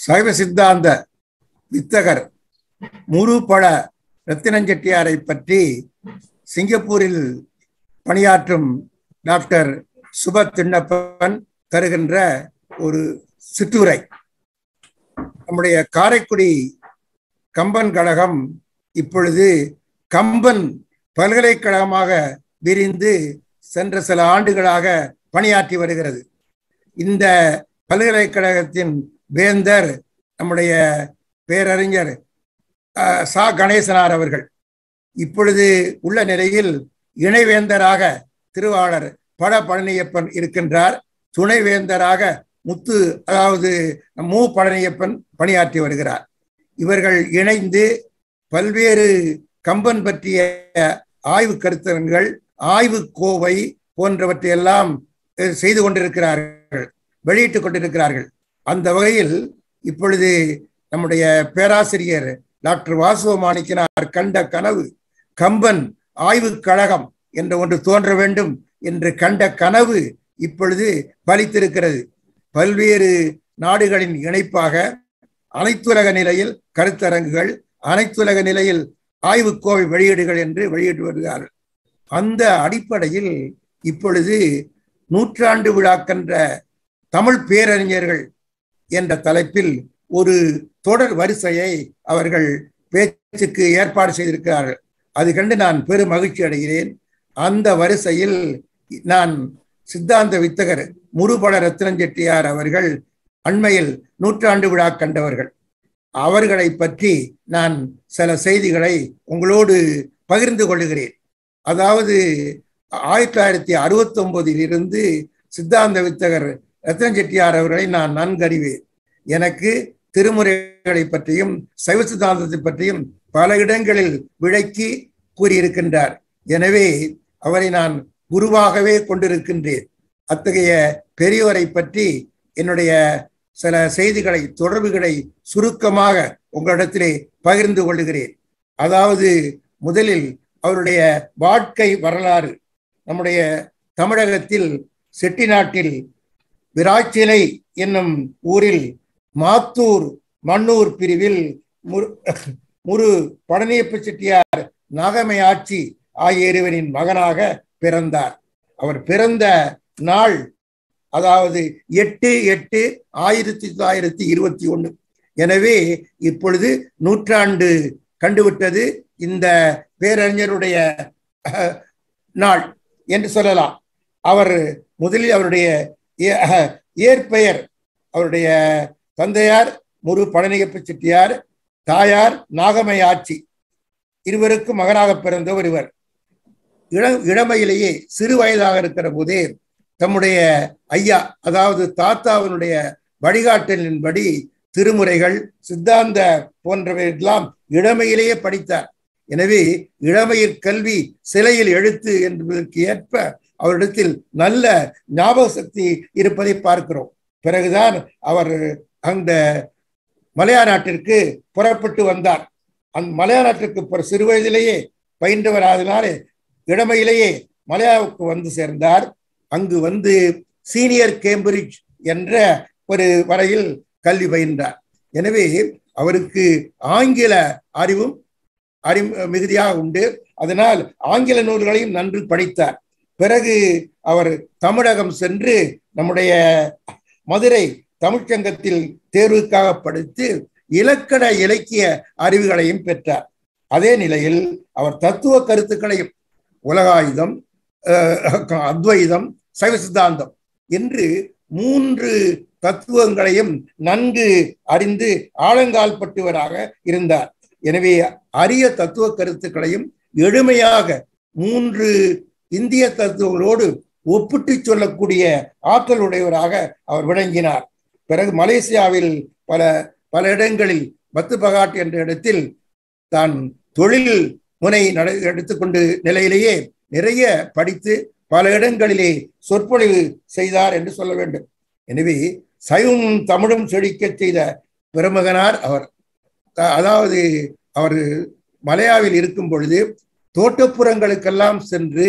சைவ சித்தாந்த வித்தகர் முருபழ ரத்தினஞ்செட்டியாரை பற்றி சிங்கப்பூரில் பணியாற்றும் டாக்டர் சுப திண்ணப்பன் தருகின்ற ஒரு சிற்றுரை நம்முடைய காரைக்குடி கம்பன் கழகம் இப்பொழுது கம்பன் பல்கலைக்கழகமாக விரிந்து சென்ற சில ஆண்டுகளாக பணியாற்றி வருகிறது இந்த பல்கலைக்கழகத்தின் வேந்தர் நம்முடைய பேரறிஞர் அஹ், சா கணேசனார் அவர்கள் இப்பொழுது உள்ள நிலையில் இணைவேந்தராக திருவாளர் பட பழனியப்பன் இருக்கின்றார் துணைவேந்தராக முத்து அதாவது மு பழனியப்பன் பணியாற்றி வருகிறார் இவர்கள் இணைந்து பல்வேறு கம்பன் பற்றிய ஆய்வு கருத்தரங்கள் ஆய்வு கோவை போன்றவற்றையெல்லாம் அஹ், செய்து கொண்டிருக்கிறார்கள் வெளியிட்டுக் கொண்டிருக்கிறார்கள் அந்த வகையில் இப்பொழுது நம்முடைய பேராசிரியர் டாக்டர் வாசுவ மாணிக்கனார் கண்ட கனவு கம்பன் ஆய்வுக் கழகம் என்ற ஒன்று தோன்ற வேண்டும் என்று கண்ட கனவு இப்பொழுது பலித்திருக்கிறது பல்வேறு நாடுகளின் இணைப்பாக அனைத்துலக நிலையில் கருத்தரங்குகள் அனைத்துலக நிலையில் ஆய்வுக்கோவை வெளியீடுகள் என்று வெளியிட்டு வருகிறார்கள் அந்த அடிப்படையில் இப்பொழுது நூற்றாண்டு விழாக்கென்ற தமிழ் பேரறிஞர்கள் என்ற தலைப்பில் ஒரு தொடர் வரிசையை அவர்கள் பேச்சுக்கு ஏற்பாடு செய்திருக்கிறார்கள் அது கண்டு நான் பெரும் மகிழ்ச்சி அடைகிறேன் அந்த வரிசையில் நான் சித்தாந்த வித்தகர் முருபல ரத்னம் செட்டியார் அவர்கள் அண்மையில் நூற்றாண்டு விழா கண்டவர்கள் அவர்களை பற்றி நான் சில செய்திகளை உங்களோடு பகிர்ந்து கொள்கிறேன் அதாவது ஆயிரத்தி தொள்ளாயிரத்தி அறுபத்தி ஒன்பதில் இருந்து சித்தாந்த வித்தகர் ரத்னம் செட்டியார் அவர்களை நான் நன்கறிவேன் எனக்கு திருமுறைகளை பற்றியும் சைவ சித்தாந்தத்தை பற்றியும் பல இடங்களில் விளக்கி கூறியிருக்கின்றார் எனவே அவரை நான் குருவாகவே கொண்டிருக்கின்றேன் அத்தகைய பெரியவரை பற்றி என்னுடைய சில செய்திகளை தொடர்புகளை சுருக்கமாக உங்களிடத்திலே பகிர்ந்து கொள்கிறேன் அதாவது முதலில் அவருடைய வாழ்க்கை வரலாறு நம்முடைய தமிழகத்தில் செட்டிநாட்டில் விராச்சிலை என்னும் ஊரில் மாத்தூர் மண்ணூர் பிரிவில் முரு முரு பழனியப்ப செட்டியார் நாகமை ஆட்சி ஆகிய இருவரின் மகனாக பிறந்தார் அவர் பிறந்த நாள் அதாவது எட்டு எட்டு ஆயிரத்தி தொள்ளாயிரத்தி இருபத்தி ஒண்ணு எனவே இப்பொழுது நூற்றாண்டு கண்டுவிட்டது இந்த பேரறிஞருடைய அஹ், நாள் என்று சொல்லலாம் அவர் முதலில் அவருடைய ஏ- அஹ், இயற்பெயர் அவருடைய தந்தையார் முரு பழனியப்ப செட்டியார் தாயார் நாகமை ஆட்சி இருவருக்கும் மகனாக பிறந்தவர் இவர் இள இளமையிலேயே சிறு வயதாக இருக்கிற போதே தம்முடைய ஐயா அதாவது தாத்தாவினுடைய வழிகாட்டலின்படி திருமுறைகள் சித்தாந்த போன்றவையெல்லாம் இளமையிலேயே படித்தார் எனவே இளமையில் கல்வி சிலையில் எழுத்து என்பதற்கு ஏற்ப அவரிடத்தில் நல்ல ஞாபக சக்தி இருப்பதை பார்க்கிறோம் பிறகுதான் அவர் அந்த மலையா நாட்டிற்கு புறப்பட்டு வந்தார் அந்த மலையா நாட்டிற்கு பிற- சிறு வயதிலேயே பயின்றவர் ஆதலாலே இளமையிலேயே மலையாவுக்கு வந்து சேர்ந்தார் அங்கு வந்து சீனியர் கேம்பிரிட்ஜ் என்ற ஒரு வரையில் கல்வி பயின்றார் எனவே அவருக்கு ஆங்கில அறிவும் அறி மிகுதியாக உண்டு அதனால் ஆங்கில நூல்களையும் நன்கு படித்தார் பிறகு அவர் தமிழகம் சென்று நம்முடைய மதுரை தமிழ்ச்சங்கத்தில் தேர்வுக்காக படித்து இலக்கண இலக்கிய அறிவுகளையும் பெற்றார் அதே நிலையில் அவர் தத்துவ கருத்துக்களையும் உலகாயுதம் அஹ், அத்வைதம் சைவ சித்தாந்தம் என்று மூன்று தத்துவங்களையும் நன்கு அறிந்து ஆழங்கால் பட்டுவராக இருந்தார் எனவே அரிய தத்துவ கருத்துக்களையும் எளிமையாக மூன்று இந்திய தத்துவங்களோடு ஒப்பிட்டு சொல்லக்கூடிய ஆற்றல் உடையவராக அவர் விளங்கினார் பிறகு மலேசியாவில் பல பல இடங்களில் பத்துபகாட் என்ற இடத்தில் தான் தொழில் முனை நட எடுத்துக்கொண்டு நிலையிலேயே நிறைய படித்து பல இடங்களிலே சொற்பொழிவு செய்தார் என்று சொல்ல வேண்டும் எனவே சைவமும் தமிழும் செழிக்கச் செய்த பெருமகனார் அவர் அ- அதாவது அவர் மலையாவில் இருக்கும் பொழுது தோட்டப்புறங்களுக்கெல்லாம் சென்று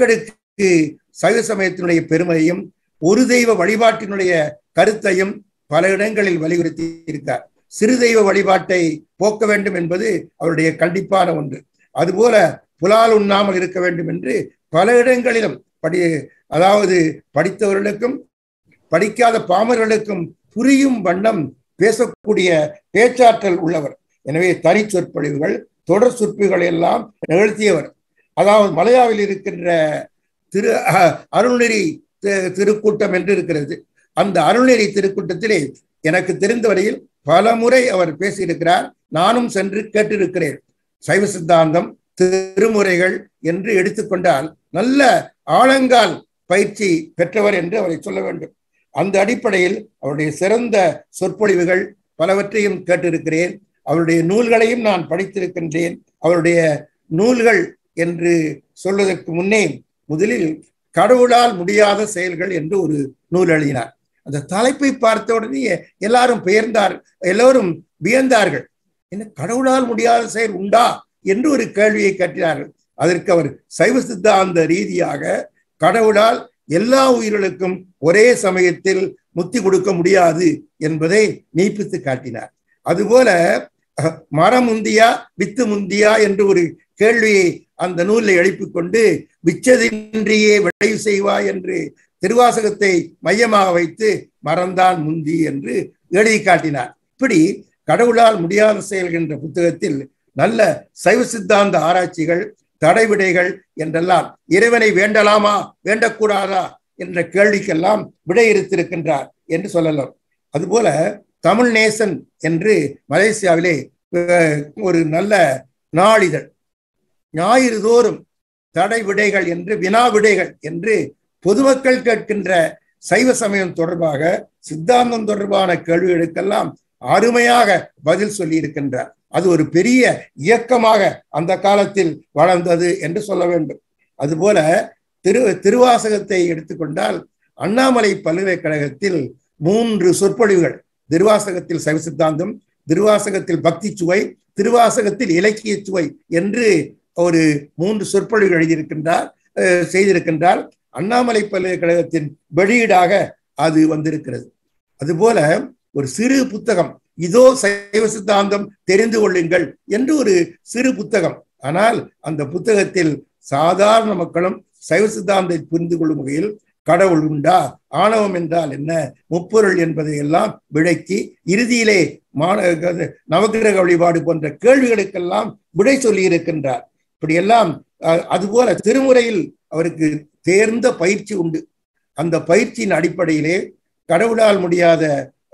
மக்களுக்கு சைவ சமயத்தினுடைய பெருமையும் ஒரு தெய்வ வழிபாட்டினுடைய கருத்தையும் பல இடங்களில் வலியுறுத்தி இருக்கார் சிறு தெய்வ வழிபாட்டை போக்க வேண்டும் என்பது அவருடைய கண்டிப்பான ஒன்று அதுபோல புலால் உண்ணாமல் இருக்க வேண்டும் என்று பல இடங்களிலும் படி அதாவது படித்தவர்களுக்கும் படிக்காத பாமர்களுக்கும் புரியும் வண்ணம் பேசக்கூடிய பேச்சாற்றல் உள்ளவர் எனவே தனி சொற்பொழிவுகள் தொடர் சொற்பொழிவுகளை எல்லாம் நிகழ்த்தியவர் அதாவது மலையாவில் இருக்கின்ற திரு அருள்நெறி திருக்கூட்டம் என்று இருக்கிறது அந்த அருள்நெறி திருக்கூட்டத்திலே எனக்கு தெரிந்த வரையில் பல முறை அவர் பேசியிருக்கிறார் நானும் சென்று கேட்டிருக்கிறேன் சைவ சித்தாந்தம் திருமுறைகள் என்று எடுத்துக்கொண்டால் நல்ல ஆழங்கால் பயிற்சி பெற்றவர் என்று அவரை சொல்ல வேண்டும் அந்த அடிப்படையில் அவருடைய சிறந்த சொற்பொழிவுகள் பலவற்றையும் கேட்டிருக்கிறேன் அவருடைய நூல்களையும் நான் படித்திருக்கின்றேன் அவருடைய நூல்கள் என்று சொல்வதற்கு முன்னே முதலில் கடவுளால் முடியாத செயல்கள் என்று ஒரு நூல் எழுதினார் அந்த தலைப்பை பார்த்த உடனே எல்லாரும் பெயர்ந்தார் எல்லோரும் வியந்தார்கள் என்ன கடவுளால் முடியாத செயல் உண்டா என்று ஒரு கேள்வியை கட்டினார்கள் அதற்கு அவர் சைவ சித்தாந்த ரீதியாக கடவுளால் எல்லா உயிர்களுக்கும் ஒரே சமயத்தில் முத்தி கொடுக்க முடியாது என்பதை மெய்ப்பித்து காட்டினார் அதுபோல மரம் முந்தியா வித்து முந்தியா என்று ஒரு கேள்வியை அந்த நூலில் எழுப்பிக் கொண்டு விச்சதின்றியே விளைவு செய்வா என்று திருவாசகத்தை மையமாக வைத்து மறந்தான் முந்தி என்று எழுதி காட்டினார் இப்படி கடவுளால் முடியாத செயல் என்ற புத்தகத்தில் நல்ல சைவ சித்தாந்த ஆராய்ச்சிகள் தடைவிடைகள் என்றெல்லாம் இறைவனை வேண்டலாமா வேண்டக்கூடாதா என்ற கேள்விக்கெல்லாம் விடையிறுத்திருக்கின்றார் என்று சொல்லலாம் அதுபோல தமிழ் நேசன் என்று மலேசியாவிலே ஒரு நல்ல நாளிதழ் ஞாயிறு தோறும் தடை விடைகள் என்று வினா விடைகள் என்று பொதுமக்கள் கேட்கின்ற சைவ சமயம் தொடர்பாக சித்தாந்தம் தொடர்பான கேள்விகளுக்கெல்லாம் அருமையாக பதில் சொல்லி இருக்கின்றார் அது ஒரு பெரிய இயக்கமாக அந்த காலத்தில் வளர்ந்தது என்று சொல்ல வேண்டும் அதுபோல திரு திருவாசகத்தை எடுத்துக்கொண்டால் அண்ணாமலை பல்கலைக்கழகத்தில் மூன்று சொற்பொழிவுகள் திருவாசகத்தில் சைவ சித்தாந்தம் திருவாசகத்தில் பக்தி சுவை திருவாசகத்தில் இலக்கிய சுவை என்று ஒரு மூன்று சொற்பொழிவு எழுதியிருக்கின்றார் செய்திருக்கின்றார் அண்ணாமலை பல்கலைக்கழகத்தின் வெளியீடாக அது வந்திருக்கிறது அதுபோல ஒரு சிறு புத்தகம் இதோ சைவ சித்தாந்தம் தெரிந்து கொள்ளுங்கள் என்று ஒரு சிறு புத்தகம் ஆனால் அந்த புத்தகத்தில் சாதாரண மக்களும் சைவ சித்தாந்தை புரிந்து கொள்ளும் வகையில் கடவுள் உண்டா ஆணவம் என்றால் என்ன முப்பொருள் என்பதை எல்லாம் விளக்கி இறுதியிலே மான நவகிரக வழிபாடு போன்ற கேள்விகளுக்கெல்லாம் விடை சொல்லி இருக்கின்றார் இப்படியெல்லாம் அதுபோல திருமுறையில் அவருக்கு தேர்ந்த பயிற்சி உண்டு அந்த பயிற்சியின் அடிப்படையிலே கடவுளால் முடியாத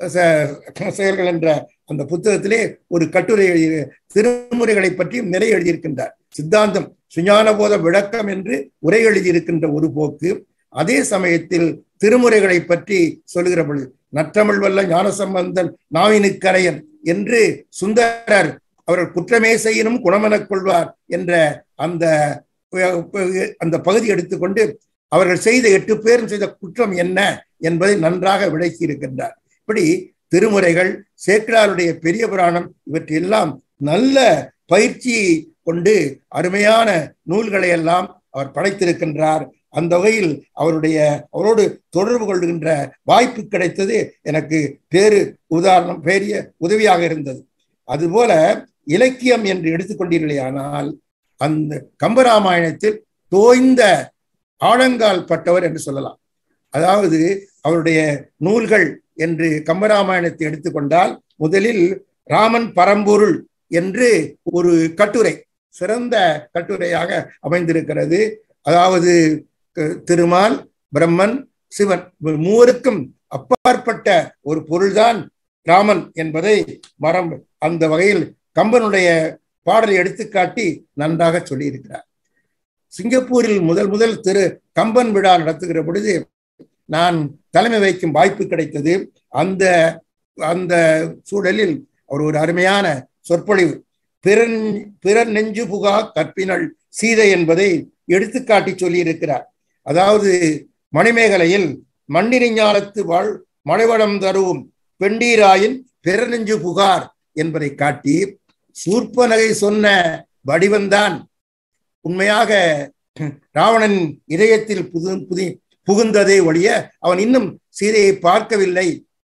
செயல்கள் என்ற அந்த புத்தகத்திலே ஒரு கட்டுரை எழுதி திருமுறைகளை பற்றியும் நிறைய எழுதியிருக்கின்றார் சித்தாந்தம் சுஞானபோத விளக்கம் என்று உரை எழுதியிருக்கின்ற ஒரு போக்கு அதே சமயத்தில் திருமுறைகளை பற்றி சொல்லுகிற பொழுது நற்றமிழ் வல்ல ஞானசம்பந்தன் நாவினுக்கரையன் என்று சுந்தரர் அவர்கள் குற்றமே செய்யணும் குணமெனக் கொள்வார் என்ற அந்த அந்த பகுதி எடுத்துக்கொண்டு அவர்கள் செய்த எட்டு பேரும் செய்த குற்றம் என்ன என்பதை நன்றாக விளக்கி இருக்கின்றார் இப்படி திருமுறைகள் சேக்கிழாருடைய பெரிய புராணம் இவற்றையெல்லாம் நல்ல பயிற்சி கொண்டு அருமையான நூல்களை எல்லாம் அவர் படைத்திருக்கின்றார் அந்த வகையில் அவருடைய அவரோடு தொடர்பு கொள்கின்ற வாய்ப்பு கிடைத்தது எனக்கு பேரு உதாரணம் பெரிய உதவியாக இருந்தது அதுபோல இலக்கியம் என்று எடுத்துக்கொண்டீர்களே ஆனால் அந்த கம்பராமாயணத்தில் தோய்ந்த ஆழங்கால் பட்டவர் என்று சொல்லலாம் அதாவது அவருடைய நூல்கள் என்று கம்பராமாயணத்தை எடுத்துக்கொண்டால் முதலில் ராமன் பரம்பொருள் என்று ஒரு கட்டுரை சிறந்த கட்டுரையாக அமைந்திருக்கிறது அதாவது திருமால் பிரம்மன் சிவன் மூவருக்கும் அப்பாற்பட்ட ஒரு பொருள்தான் ராமன் என்பதை மரம் அந்த வகையில் கம்பனுடைய பாடலை எடுத்துக்காட்டி நன்றாக சொல்லியிருக்கிறார் சிங்கப்பூரில் முதல் முதல் திரு கம்பன் விழா நடத்துகிற பொழுது நான் தலைமை வைக்கும் வாய்ப்பு கிடைத்தது அந்த அந்த சூழலில் அவர் ஒரு அருமையான சொற்பொழிவு பிறன் பிறர் நெஞ்சு புகா கற்பினள் சீதை என்பதை எடுத்துக்காட்டி சொல்லியிருக்கிறார் அதாவது மணிமேகலையில் மண்ணிரிஞாலத்து வாழ் மழைவளம் தருவும் பெண்டீராயின் பிறர் நெஞ்சு புகார் என்பதை காட்டி சூர்பனகை சொன்ன வடிவந்தான் உண்மையாக ராவணன் இதயத்தில் புது புதி புகுந்ததே ஒழிய அவன் இன்னும் சீதையை பார்க்கவில்லை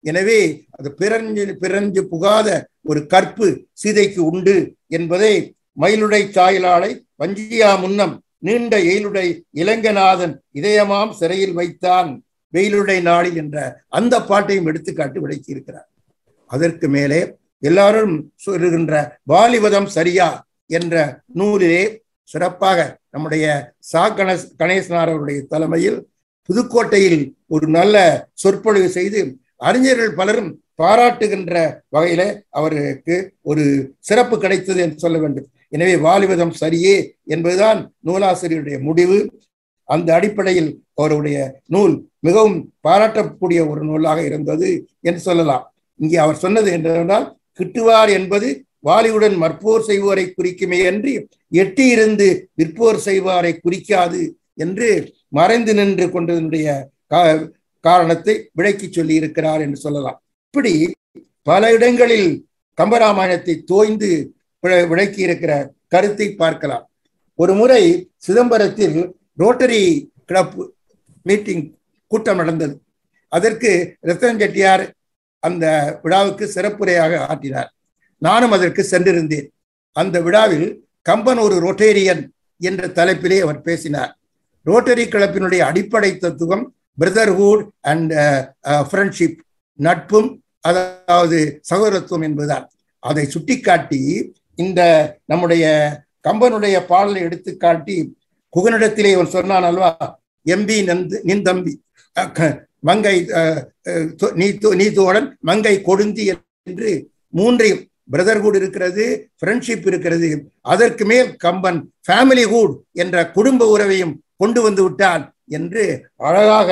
எனவே அது பிறஞ்சு பிறஞ்சு புகாத ஒரு கற்பு சீதைக்கு உண்டு என்பதை மயிலுடை சாயலாளை வஞ்சியா முன்னம் நீண்ட எயிலுடை இளங்கநாதன் இதயமாம் சிறையில் வைத்தான் வெயிலுடை நாளில் என்ற அந்த பாட்டையும் எடுத்துக்காட்டு விளக்கி இருக்கிறார் அதற்கு மேலே எல்லாரும் சொல்லுகின்ற வாலிபதம் சரியா என்ற நூலிலே சிறப்பாக நம்முடைய சா கணேஷ் கணேசனார் அவருடைய தலைமையில் புதுக்கோட்டையில் ஒரு நல்ல சொற்பொழிவு செய்து அறிஞர்கள் பலரும் பாராட்டுகின்ற வகையில அவருக்கு ஒரு சிறப்பு கிடைத்தது என்று சொல்ல வேண்டும் எனவே வாலிபதம் சரியே என்பதுதான் நூலாசிரியருடைய முடிவு அந்த அடிப்படையில் அவருடைய நூல் மிகவும் பாராட்டக்கூடிய ஒரு நூலாக இருந்தது என்று சொல்லலாம் இங்கே அவர் சொன்னது என்னவென்றால் கிட்டுவார் என்பது வாலியுடன் மற்போர் செய்வோரை குறிக்குமே என்று எட்டி இருந்து விற்போர் செய்வாரை குறிக்காது என்று மறைந்து நின்று கொண்டதனுடைய காரணத்தை விளக்கி சொல்லி இருக்கிறார் என்று சொல்லலாம் இப்படி பல இடங்களில் கம்பராமாயணத்தை தோய்ந்து விளக்கி இருக்கிற கருத்தை பார்க்கலாம் ஒரு முறை சிதம்பரத்தில் ரோட்டரி கிளப் மீட்டிங் கூட்டம் நடந்தது அதற்கு ரத்தன் செட்டியார் அந்த விழாவுக்கு சிறப்புரையாக ஆற்றினார் நானும் அதற்கு சென்றிருந்தேன் அந்த விழாவில் கம்பன் ஒரு ரொட்டேரியன் என்ற தலைப்பிலே அவர் பேசினார் ரோட்டரி கிளப்பினுடைய அடிப்படை தத்துவம் பிரதர்ஹுட் அண்ட் ஃப்ரெண்ட்ஷிப் நட்பும் அதாவது சகோதரத்துவம் என்பதுதான் அதை சுட்டிக்காட்டி இந்த நம்முடைய கம்பனுடைய பாடலை எடுத்துக்காட்டி குகனிடத்திலே இவன் சொன்னான் அல்வா எம்பி நந்து நின் தம்பி மங்கை நீ நீ தோழன் மங்கை கொடுந்தி என்று மூன்றையும் பிரதர்ஹுட் இருக்கிறது ஃப்ரெண்ட்ஷிப் இருக்கிறது அதற்கு மேல் கம்பன் ஃபேமிலி ஹுட் என்ற குடும்ப உறவையும் கொண்டு வந்து விட்டான் என்று அழகாக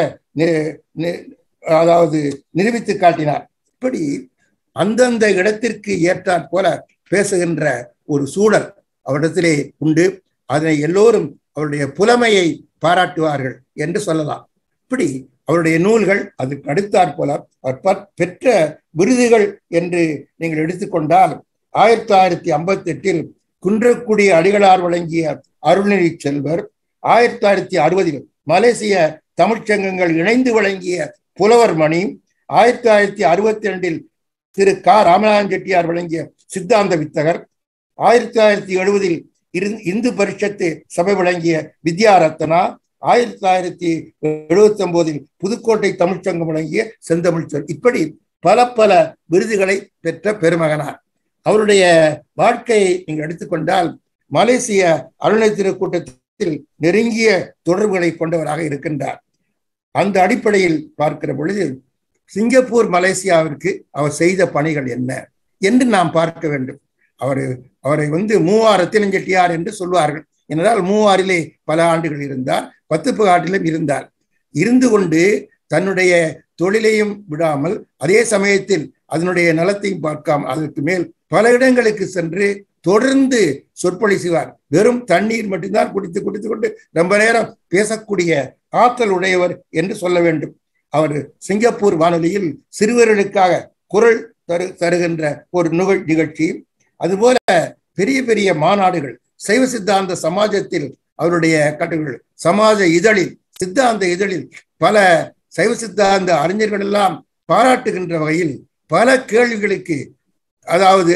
அதாவது நிரூபித்து காட்டினார் இப்படி அந்தந்த இடத்திற்கு ஏற்றாற் போல பேசுகின்ற ஒரு சூழல் அவரிடத்திலே உண்டு அதனை எல்லோரும் அவருடைய புலமையை பாராட்டுவார்கள் என்று சொல்லலாம் இப்படி அவருடைய நூல்கள் அதுக்கு அடுத்தாற் போல அவர் பெற்ற விருதுகள் என்று நீங்கள் எடுத்துக்கொண்டால் ஆயிரத்தி தொள்ளாயிரத்தி ஐம்பத்தி எட்டில் குன்றக்குடி அடிகளார் வழங்கிய அருள்நெறி செல்வர் ஆயிரத்தி தொள்ளாயிரத்தி அறுபதில் மலேசிய தமிழ்ச்சங்கங்கள் இணைந்து வழங்கிய புலவர் மணி ஆயிரத்தி தொள்ளாயிரத்தி அறுபத்தி ரெண்டில் திரு க ராமநாதன் செட்டியார் வழங்கிய சித்தாந்த வித்தகர் ஆயிரத்தி தொள்ளாயிரத்தி எழுபதில் இந்து பரிஷத்து சபை வழங்கிய வித்யாரத்னா ஆயிரத்தி தொள்ளாயிரத்தி எழுபத்தி ஒன்பதில் புதுக்கோட்டை தமிழ்ச்சங்கம் வழங்கிய செந்தமிழ் சொல் இப்படி பல பல விருதுகளை பெற்ற பெருமகனார் அவருடைய வாழ்க்கையை நீங்கள் எடுத்துக்கொண்டால் மலேசிய அருணை திருக்கூட்டத்தில் நெருங்கிய தொடர்புகளை கொண்டவராக இருக்கின்றார் அந்த அடிப்படையில் பார்க்கிற பொழுது சிங்கப்பூர் மலேசியாவிற்கு அவர் செய்த பணிகள் என்ன என்று நாம் பார்க்க வேண்டும் அவர் அவரை வந்து மூவார் ரத்தினஞ்செட்டியார் என்று சொல்வார்கள் என்றால் மூவாரிலே பல ஆண்டுகள் இருந்தார் பத்துப்பு ஆண்டிலும் இருந்தார் இருந்து கொண்டு தன்னுடைய தொழிலையும் விடாமல் அதே சமயத்தில் அதனுடைய நலத்தையும் பார்க்காம அதற்கு மேல் பல இடங்களுக்கு சென்று தொடர்ந்து சொற்பொழி செய்வார் வெறும் தண்ணீர் மட்டும்தான் குடித்து குடித்து கொண்டு ரொம்ப நேரம் பேசக்கூடிய ஆற்றல் உடையவர் என்று சொல்ல வேண்டும் அவர் சிங்கப்பூர் வானொலியில் சிறுவர்களுக்காக குரல் தரு தருகின்ற ஒரு நிகழ் நிகழ்ச்சி அதுபோல பெரிய பெரிய மாநாடுகள் சைவ சித்தாந்த சமாஜத்தில் அவருடைய கட்டுகள் சமாஜ இதழில் சித்தாந்த இதழில் பல சைவ சித்தாந்த அறிஞர்கள் எல்லாம் பாராட்டுகின்ற வகையில் பல கேள்விகளுக்கு அதாவது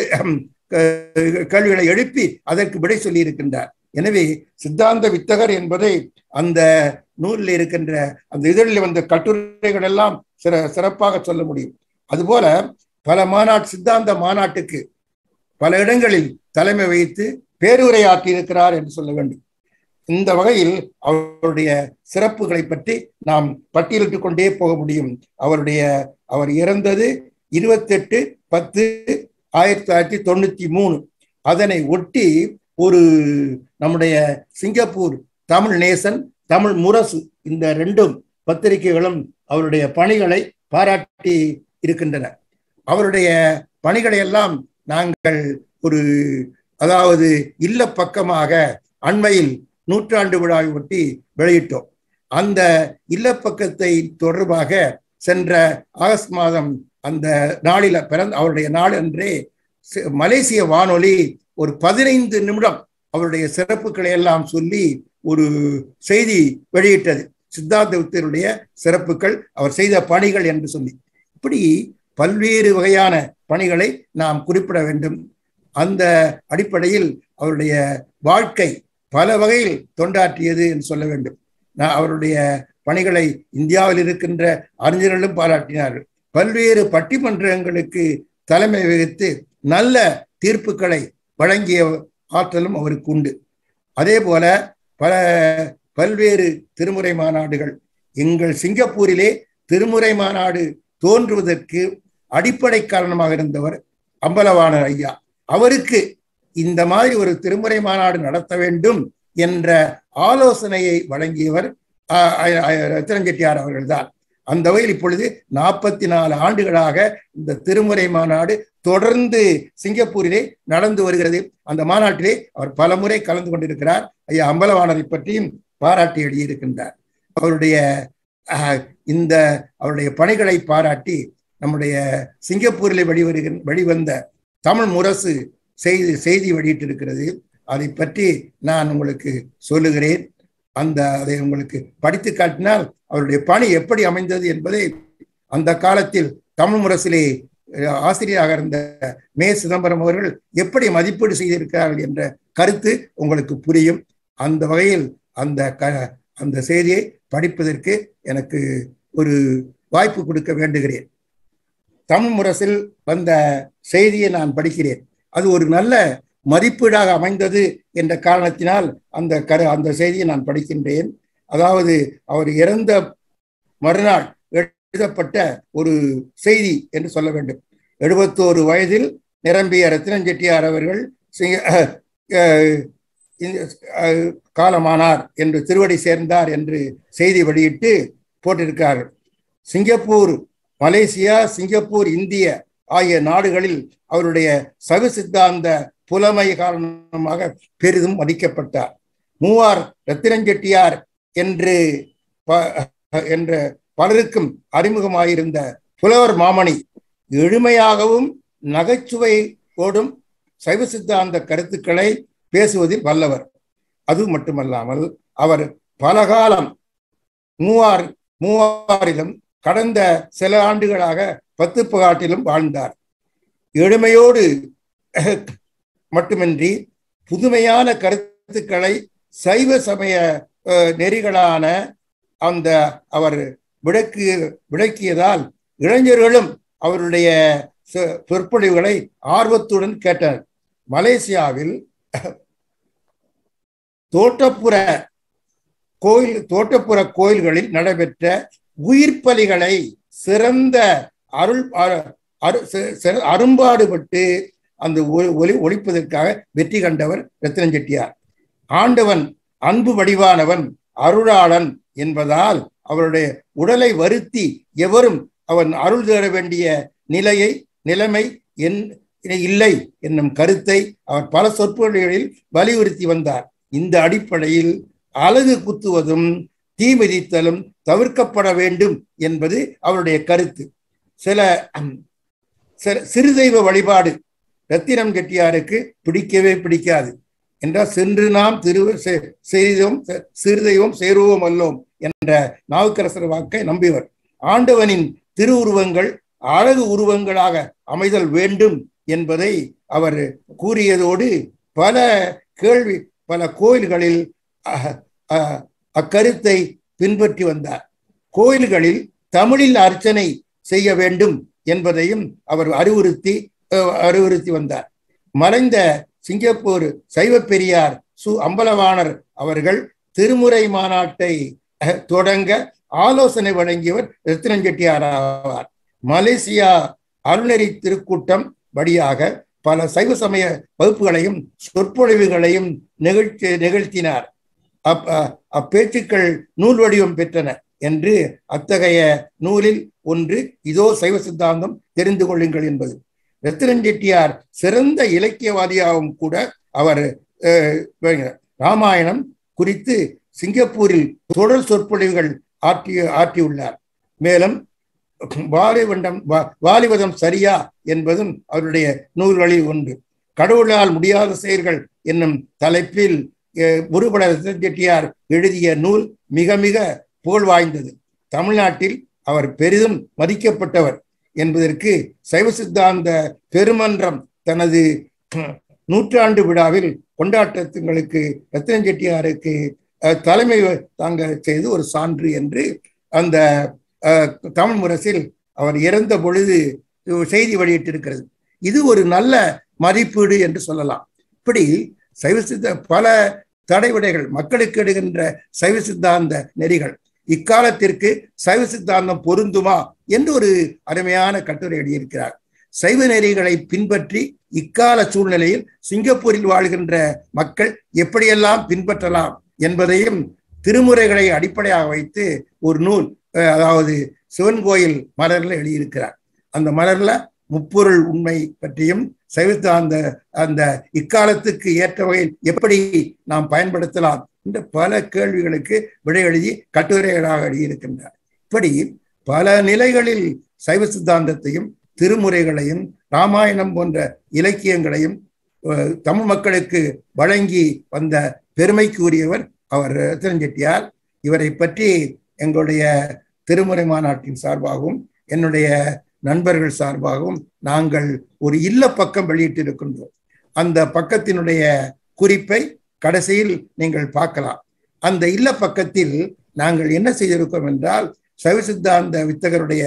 கேள்விகளை எழுப்பி அதற்கு விடை சொல்லி இருக்கின்றார் எனவே சித்தாந்த வித்தகர் என்பதை அந்த நூலில் இருக்கின்ற அந்த இதழில் வந்த கட்டுரைகள் எல்லாம் சிற சிறப்பாக சொல்ல முடியும் அதுபோல பல மாநாட்டு சித்தாந்த மாநாட்டுக்கு பல இடங்களில் தலைமை வைத்து பேருரையாற்றி இருக்கிறார் என்று சொல்ல வேண்டும் இந்த வகையில் அவருடைய சிறப்புகளை பற்றி நாம் பட்டியலிட்டுக் கொண்டே போக முடியும் அவருடைய அவர் இறந்தது இருபத்தெட்டு பத்து ஆயிரத்தி தொள்ளாயிரத்தி தொண்ணூத்தி மூணு அதனை ஒட்டி ஒரு நம்முடைய சிங்கப்பூர் தமிழ் நேசன் தமிழ் முரசு இந்த ரெண்டும் பத்திரிகைகளும் அவருடைய பணிகளை பாராட்டி இருக்கின்றன அவருடைய பணிகளை எல்லாம் நாங்கள் ஒரு அதாவது இல்ல பக்கமாக அண்மையில் நூற்றாண்டு விழாவை ஒட்டி வெளியிட்டோம் அந்த இல்லப்பக்கத்தை தொடர்பாக சென்ற ஆகஸ்ட் மாதம் அந்த நாளில பிறந்த அவருடைய நாள் அன்றே மலேசிய வானொலி ஒரு பதினைந்து நிமிடம் அவருடைய சிறப்புகளை எல்லாம் சொல்லி ஒரு செய்தி வெளியிட்டது சித்தார்த்த வித்தருடைய சிறப்புகள் அவர் செய்த பணிகள் என்று சொல்லி இப்படி பல்வேறு வகையான பணிகளை நாம் குறிப்பிட வேண்டும் அந்த அடிப்படையில் அவருடைய வாழ்க்கை பல வகையில் தொண்டாற்றியது என்று சொல்ல வேண்டும் நான் அவருடைய பணிகளை இந்தியாவில் இருக்கின்ற அறிஞர்களும் பாராட்டினார்கள் பல்வேறு பட்டிமன்றங்களுக்கு தலைமை வகித்து நல்ல தீர்ப்புகளை வழங்கிய ஆற்றலும் அவருக்கு உண்டு அதே போல பல பல்வேறு திருமுறை மாநாடுகள் எங்கள் சிங்கப்பூரிலே திருமுறை மாநாடு தோன்றுவதற்கு அடிப்படை காரணமாக இருந்தவர் அம்பலவாணர் ஐயா அவருக்கு இந்த மாதிரி ஒரு திருமுறை மாநாடு நடத்த வேண்டும் என்ற ஆலோசனையை வழங்கியவர் ரத்தினம் செட்டியார் அவர்கள்தான் அந்த வகையில் இப்பொழுது நாற்பத்தி நாலு ஆண்டுகளாக இந்த திருமுறை மாநாடு தொடர்ந்து சிங்கப்பூரிலே நடந்து வருகிறது அந்த மாநாட்டிலே அவர் பல முறை கலந்து கொண்டிருக்கிறார் ஐயா அம்பலவாணரை பற்றியும் பாராட்டி எழுதியிருக்கின்றார் அவருடைய இந்த அவருடைய பணிகளை பாராட்டி நம்முடைய சிங்கப்பூரில் வெளிவருகிற வெளிவந்த தமிழ் முரசு செய்தி செய்தி வெளியிட்டிருக்கிறது அதை பற்றி நான் உங்களுக்கு சொல்லுகிறேன் அந்த அதை உங்களுக்கு படித்து காட்டினால் அவருடைய பணி எப்படி அமைந்தது என்பதை அந்த காலத்தில் தமிழ் முரசிலே ஆசிரியராக இருந்த மே சிதம்பரம் அவர்கள் எப்படி மதிப்பீடு செய்திருக்கிறார்கள் என்ற கருத்து உங்களுக்கு புரியும் அந்த வகையில் அந்த க அந்த செய்தியை படிப்பதற்கு எனக்கு ஒரு வாய்ப்பு கொடுக்க வேண்டுகிறேன் தமிழ் முரசில் வந்த செய்தியை நான் படிக்கிறேன் அது ஒரு நல்ல மதிப்பீடாக அமைந்தது என்ற காரணத்தினால் அந்த கரு அந்த செய்தியை நான் படிக்கின்றேன் அதாவது அவர் இறந்த மறுநாள் எழுதப்பட்ட ஒரு செய்தி என்று சொல்ல வேண்டும் எழுபத்தோரு வயதில் நிரம்பிய ரத்தினம் செட்டியார் அவர்கள் காலமானார் என்று திருவடி சேர்ந்தார் என்று செய்தி வெளியிட்டு போட்டிருக்கிறார்கள் சிங்கப்பூர் மலேசியா சிங்கப்பூர் இந்திய ஆகிய நாடுகளில் அவருடைய சகு சித்தாந்த புலமை காரணமாக பெரிதும் மதிக்கப்பட்டார் மூவார் ரத்தினஞ்செட்டியார் என்று என்ற பலருக்கும் அறிமுகமாயிருந்த புலவர் மாமணி எளிமையாகவும் நகைச்சுவையோடும் சைவ சித்தாந்த கருத்துக்களை பேசுவதில் வல்லவர் அது மட்டுமல்லாமல் அவர் பலகாலம் மூவார் மூவாரிலும் கடந்த சில ஆண்டுகளாக பத்து பகாட்டிலும் வாழ்ந்தார் எளிமையோடு மட்டுமின்றி புதுமையான கருத்துக்களை சைவ சமய நெறிகளான அந்த அவர் விளக்கு விளக்கியதால் இளைஞர்களும் அவருடைய சொற்பொழிவுகளை ஆர்வத்துடன் கேட்டனர் மலேசியாவில் தோட்டப்புற கோயில் தோட்டப்புற கோயில்களில் நடைபெற்ற உயிர்ப்பலிகளை சிறந்த அருள் அரும்பாடுபட்டு அந்த ஒளி ஒழிப்பதற்காக வெற்றி கண்டவர் ரத்தினம் செட்டியார் ஆண்டவன் அன்பு வடிவானவன் அருளாளன் என்பதால் அவருடைய உடலை வருத்தி எவரும் அவன் அருள் தேட வேண்டிய நிலையை நிலைமை என் இல்லை என்னும் கருத்தை அவர் பல சொற்பொழிகளில் வலியுறுத்தி வந்தார் இந்த அடிப்படையில் அழகு குத்துவதும் தீ மிதித்தலும் தவிர்க்கப்பட வேண்டும் என்பது அவருடைய கருத்து சில சிறு தெய்வ வழிபாடு ரத்தினம் கெட்டியாருக்கு பிடிக்கவே பிடிக்காது என்றால் சென்று நாம் திரு செய்தோம் சிறு தெய்வம் சேருவோம் அல்லோம் என்ற நாவுக்கரசர் வாக்கை நம்பியவர் ஆண்டவனின் திருவுருவங்கள் அழகு உருவங்களாக அமைதல் வேண்டும் என்பதை அவர் கூறியதோடு பல கேள்வி பல கோயில்களில் அக்கருத்தை பின்பற்றி வந்தார் கோயில்களில் தமிழில் அர்ச்சனை செய்ய வேண்டும் என்பதையும் அவர் அறிவுறுத்தி அறிவுறுத்தி வந்தார் மறைந்த சிங்கப்பூர் சைவ பெரியார் சு அம்பலவாணர் அவர்கள் திருமுறை மாநாட்டை தொடங்க ஆலோசனை வழங்கியவர் ரத்தினம் செட்டியார் ஆவார் மலேசியா அருணரி திருக்கூட்டம் வழியாக பல சைவ சமய வகுப்புகளையும் சொற்பொழிவுகளையும் நிகழ்ச்சி நிகழ்த்தினார் அப் அப்பேச்சுக்கள் நூல் வடிவம் பெற்றன என்று அத்தகைய நூலில் ஒன்று இதோ சைவ சித்தாந்தம் தெரிந்து கொள்ளுங்கள் என்பது ரத்தினன் செட்டியார் சிறந்த இலக்கியவாதியாகவும் கூட அவர் ராமாயணம் குறித்து சிங்கப்பூரில் தொடர் சொற்பொழிவுகள் ஆற்றி ஆற்றியுள்ளார் மேலும் வாலிவண்டம் வாலிவதம் சரியா என்பதும் அவருடைய நூல்களில் ஒன்று கடவுளால் முடியாத செயல்கள் என்னும் தலைப்பில் முருகட செட்டியார் எழுதிய நூல் மிக மிக புகழ் வாய்ந்தது தமிழ்நாட்டில் அவர் பெரிதும் மதிக்கப்பட்டவர் என்பதற்கு சைவ சித்தாந்த பெருமன்றம் தனது நூற்றாண்டு விழாவில் கொண்டாட்டங்களுக்கு ரத்தினம் செட்டியாருக்கு தலைமை தாங்க செய்து ஒரு சான்று என்று அந்த தமிழ் முரசில் அவர் இறந்த பொழுது செய்தி வெளியிட்டிருக்கிறது இது ஒரு நல்ல மதிப்பீடு என்று சொல்லலாம் இப்படி சைவ சித்த பல தடைவிடைகள் மக்களுக்கு எடுகின்ற சைவ சித்தாந்த நெறிகள் இக்காலத்திற்கு சைவ சித்தாந்தம் பொருந்துமா என்று ஒரு அருமையான கட்டுரை எழுதியிருக்கிறார் சைவ நெறிகளை பின்பற்றி இக்கால சூழ்நிலையில் சிங்கப்பூரில் வாழ்கின்ற மக்கள் எப்படியெல்லாம் பின்பற்றலாம் என்பதையும் திருமுறைகளை அடிப்படையாக வைத்து ஒரு நூல் அதாவது சிவன் கோயில் மலர்ல எழுதியிருக்கிறார் அந்த மலர்ல முப்பொருள் உண்மை பற்றியும் சைவத்தாந்த அந்த இக்காலத்துக்கு ஏற்ற வகையில் எப்படி நாம் பயன்படுத்தலாம் என்ற பல கேள்விகளுக்கு விடை எழுதி கட்டுரைகளாக எழுதியிருக்கின்றார் இப்படி பல நிலைகளில் சைவ சித்தாந்தத்தையும் திருமுறைகளையும் ராமாயணம் போன்ற இலக்கியங்களையும் தமிழ் மக்களுக்கு வழங்கி வந்த பெருமைக்கு உரியவர் அவர் ரத்தனஞ்செட்டியார் இவரை பற்றி எங்களுடைய திருமுறை மாநாட்டின் சார்பாகவும் என்னுடைய நண்பர்கள் சார்பாகவும் நாங்கள் ஒரு இல்ல பக்கம் வெளியிட்டிருக்கின்றோம் அந்த பக்கத்தினுடைய குறிப்பை கடைசியில் நீங்கள் பார்க்கலாம் அந்த இல்ல பக்கத்தில் நாங்கள் என்ன செய்திருக்கோம் என்றால் சைவ சித்தாந்த வித்தகருடைய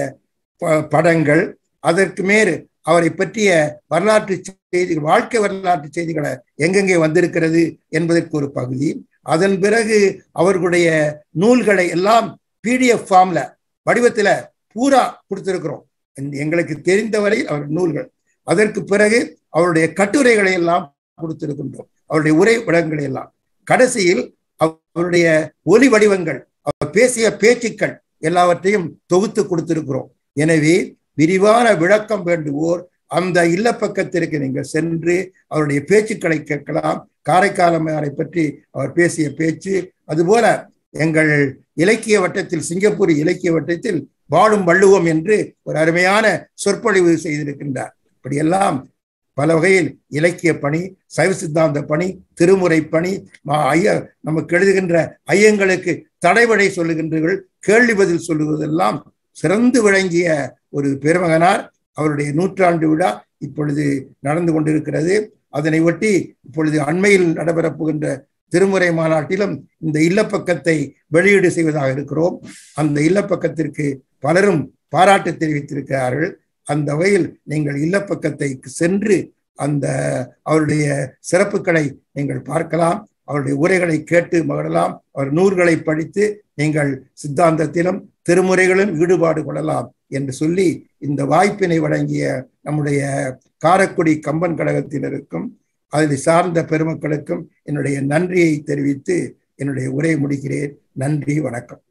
படங்கள் அதற்கு மேல் அவரை பற்றிய வரலாற்று செய்திகள் வாழ்க்கை வரலாற்று செய்திகளை எங்கெங்கே வந்திருக்கிறது என்பதற்கு ஒரு பகுதி அதன் பிறகு அவர்களுடைய நூல்களை எல்லாம் பிடிஎஃப் ஃபார்ம்ல வடிவத்துல பூரா கொடுத்திருக்கிறோம் எங்களுக்கு தெரிந்தவரை அவர் நூல்கள் அதற்கு பிறகு அவருடைய கட்டுரைகளை எல்லாம் கொடுத்திருக்கின்றோம் அவருடைய உரை விடங்களை எல்லாம் கடைசியில் அவருடைய ஒலி வடிவங்கள் அவர் பேசிய பேச்சுக்கள் எல்லாவற்றையும் தொகுத்து கொடுத்திருக்கிறோம் எனவே விரிவான விளக்கம் வேண்டுவோர் அந்த இல்ல பக்கத்திற்கு நீங்கள் சென்று அவருடைய பேச்சுக்களை கேட்கலாம் காரைக்காலமையாரை பற்றி அவர் பேசிய பேச்சு அதுபோல எங்கள் இலக்கிய வட்டத்தில் சிங்கப்பூர் இலக்கிய வட்டத்தில் வாழும் வள்ளுவம் என்று ஒரு அருமையான சொற்பொழிவு செய்திருக்கின்றார் இப்படியெல்லாம் பல வகையில் இலக்கிய பணி சைவ சித்தாந்த பணி திருமுறை பணி ஐய நமக்கு எழுதுகின்ற ஐயங்களுக்கு தடைபடை சொல்லுகின்றீர்கள் கேள்வி பதில் சொல்லுவதெல்லாம் சிறந்து விளங்கிய ஒரு பெருமகனார் அவருடைய நூற்றாண்டு விழா இப்பொழுது நடந்து கொண்டிருக்கிறது அதனை ஒட்டி இப்பொழுது அண்மையில் நடைபெறப் போகின்ற திருமுறை மாநாட்டிலும் இந்த இல்லப்பக்கத்தை வெளியீடு செய்வதாக இருக்கிறோம் அந்த இல்லப்பக்கத்திற்கு பலரும் பாராட்டு தெரிவித்திருக்கிறார்கள் அந்த வகையில் நீங்கள் இல்லப்பக்கத்தை சென்று அந்த அவருடைய சிறப்புகளை நீங்கள் பார்க்கலாம் அவருடைய உரைகளை கேட்டு மகிழலாம் அவர் நூல்களை படித்து நீங்கள் சித்தாந்தத்திலும் திருமுறைகளும் ஈடுபாடு கொள்ளலாம் என்று சொல்லி இந்த வாய்ப்பினை வழங்கிய நம்முடைய காரக்குடி கம்பன் கழகத்தினருக்கும் அதில் சார்ந்த பெருமக்களுக்கும் என்னுடைய நன்றியை தெரிவித்து என்னுடைய உரையை முடிக்கிறேன் நன்றி வணக்கம்